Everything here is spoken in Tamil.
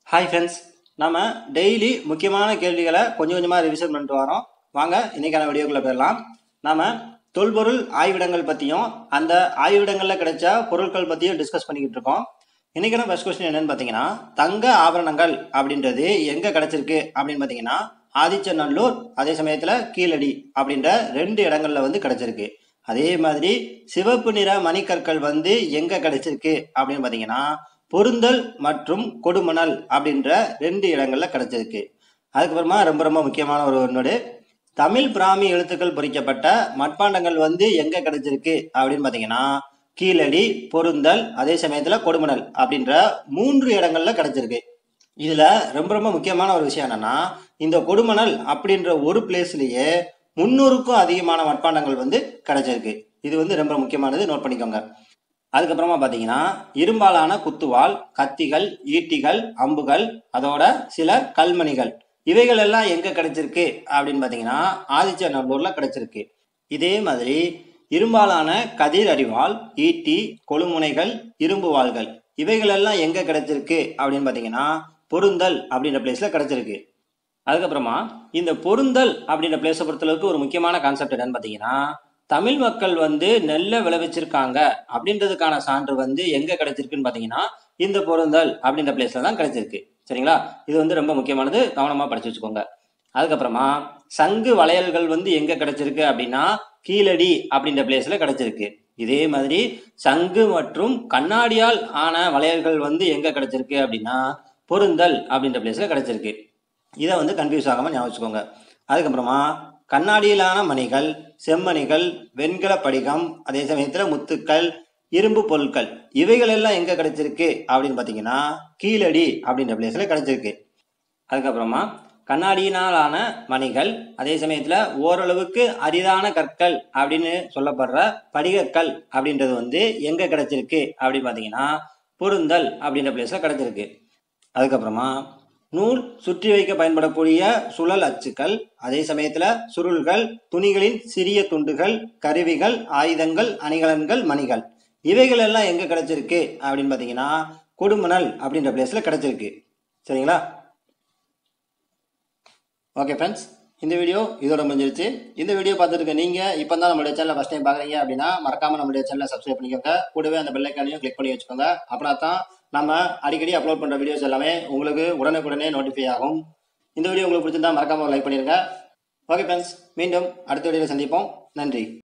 ஹாய் ஃப்ரெண்ட்ஸ் நம்ம டெய்லி முக்கியமான கேள்விகளை கொஞ்சம் கொஞ்சமாக ரிவிஷன் பண்ணிட்டு வரோம் வாங்க இன்னைக்கான வீடியோக்குள்ளே போயிடலாம் நாம தொல்பொருள் ஆய்விடங்கள் பற்றியும் அந்த ஆய்விடங்களில் கிடைச்ச பொருட்கள் பற்றியும் டிஸ்கஸ் பண்ணிக்கிட்டு இருக்கோம் இன்னைக்கான ஃபர்ஸ்ட் கொஸ்டின் என்னன்னு பார்த்தீங்கன்னா தங்க ஆபரணங்கள் அப்படின்றது எங்கே கிடைச்சிருக்கு அப்படின்னு பார்த்தீங்கன்னா ஆதிச்சநல்லூர் அதே சமயத்தில் கீழடி அப்படின்ற ரெண்டு இடங்கள்ல வந்து கிடைச்சிருக்கு அதே மாதிரி சிவப்பு நிற மணிக்கற்கள் வந்து எங்க கிடைச்சிருக்கு அப்படின்னு பார்த்தீங்கன்னா பொருந்தல் மற்றும் கொடுமணல் அப்படின்ற ரெண்டு இடங்கள்ல கிடைச்சிருக்கு அதுக்கப்புறமா ரொம்ப ரொம்ப முக்கியமான ஒரு ஒன்னோடு தமிழ் பிராமி எழுத்துக்கள் பொறிக்கப்பட்ட மட்பாண்டங்கள் வந்து எங்க கிடைச்சிருக்கு அப்படின்னு பார்த்தீங்கன்னா கீழடி பொருந்தல் அதே சமயத்துல கொடுமணல் அப்படின்ற மூன்று இடங்கள்ல கிடைச்சிருக்கு இதுல ரொம்ப ரொம்ப முக்கியமான ஒரு விஷயம் என்னன்னா இந்த கொடுமணல் அப்படின்ற ஒரு பிளேஸ்லயே முன்னூறுக்கும் அதிகமான மட்பாண்டங்கள் வந்து கிடைச்சிருக்கு இது வந்து ரொம்ப முக்கியமானது நோட் பண்ணிக்கோங்க அதுக்கப்புறமா பார்த்தீங்கன்னா இரும்பாலான குத்துவாள் கத்திகள் ஈட்டிகள் அம்புகள் அதோட சில கல்மணிகள் இவைகள் எல்லாம் எங்க கிடைச்சிருக்கு அப்படின்னு பார்த்தீங்கன்னா ஆதிச்சநல்லூர்ல கிடைச்சிருக்கு இதே மாதிரி இரும்பாலான கதிர் அறிவாள் ஈட்டி கொழுமுனைகள் இரும்பு வாள்கள் இவைகள் எல்லாம் எங்க கிடைச்சிருக்கு அப்படின்னு பார்த்தீங்கன்னா பொருந்தல் அப்படின்ற பிளேஸ்ல கிடைச்சிருக்கு அதுக்கப்புறமா இந்த பொருந்தல் அப்படின்ற பிளேஸை பொறுத்தளவுக்கு ஒரு முக்கியமான கான்செப்ட் என்னன்னு பார்த்தீங்கன்னா தமிழ் மக்கள் வந்து நெல்லை விளைவிச்சிருக்காங்க அப்படின்றதுக்கான சான்று வந்து எங்க கிடைச்சிருக்குன்னு பார்த்தீங்கன்னா இந்த பொருந்தல் அப்படின்ற பிளேஸ்ல தான் கிடைச்சிருக்கு சரிங்களா இது வந்து ரொம்ப முக்கியமானது கவனமா படிச்சு வச்சுக்கோங்க அதுக்கப்புறமா சங்கு வளையல்கள் வந்து எங்க கிடைச்சிருக்கு அப்படின்னா கீழடி அப்படின்ற பிளேஸ்ல கிடைச்சிருக்கு இதே மாதிரி சங்கு மற்றும் கண்ணாடியால் ஆன வளையல்கள் வந்து எங்க கிடைச்சிருக்கு அப்படின்னா பொருந்தல் அப்படின்ற பிளேஸ்ல கிடைச்சிருக்கு இதை வந்து கன்ஃபியூஸ் ஆகாம ஞாபகம் வச்சுக்கோங்க அதுக்கப்புறமா கண்ணாடியிலான மணிகள் செம்மணிகள் வெண்கல படிகம் அதே சமயத்தில் முத்துக்கள் இரும்பு பொருட்கள் இவைகள் எல்லாம் எங்க கிடைச்சிருக்கு அப்படின்னு பார்த்தீங்கன்னா கீழடி அப்படின்ற பிளேஸ்ல கிடைச்சிருக்கு அதுக்கப்புறமா கண்ணாடியினாலான மணிகள் அதே சமயத்தில் ஓரளவுக்கு அரிதான கற்கள் அப்படின்னு சொல்லப்படுற படிகக்கல் அப்படின்றது வந்து எங்க கிடைச்சிருக்கு அப்படின்னு பார்த்தீங்கன்னா பொருந்தல் அப்படின்ற பிளேஸ்ல கிடைச்சிருக்கு அதுக்கப்புறமா நூல் சுற்றி வைக்க பயன்படக்கூடிய சுழல் அச்சுக்கள் அதே சமயத்துல சுருள்கள் துணிகளின் சிறிய துண்டுகள் கருவிகள் ஆயுதங்கள் அணிகலன்கள் மணிகள் இவைகள் எல்லாம் எங்க கிடைச்சிருக்கு அப்படின்னு பாத்தீங்கன்னா கொடுமணல் அப்படின்ற பிளேஸ்ல கிடைச்சிருக்கு சரிங்களா ஓகே ஃப்ரெண்ட்ஸ் இந்த வீடியோ இதோட முடிஞ்சிருச்சு இந்த வீடியோ பார்த்துருக்க நீங்க இப்போ தான் நம்மளுடைய சேனலை ஃபஸ்ட் டைம் பார்க்குறீங்க அப்படின்னா மறக்காம நம்மளுடைய சேனலை சப்ஸ்கிரைப் பண்ணிக்கோங்க கூடவே அந்த பெல் ஐக்கானையும் கிளிக் பண்ணி வச்சுக்கோங்க அப்படின்னா தான் நம்ம அடிக்கடி அப்லோட் பண்ணுற வீடியோஸ் எல்லாமே உங்களுக்கு உடனுக்குடனே நோட்டிஃபை ஆகும் இந்த வீடியோ உங்களுக்கு பிடிச்சிருந்தா மறக்காம லைக் பண்ணிடுங்க ஓகே ஃப்ரெண்ட்ஸ் மீண்டும் அடுத்த வீடியோவில் சந்திப்போம் நன்றி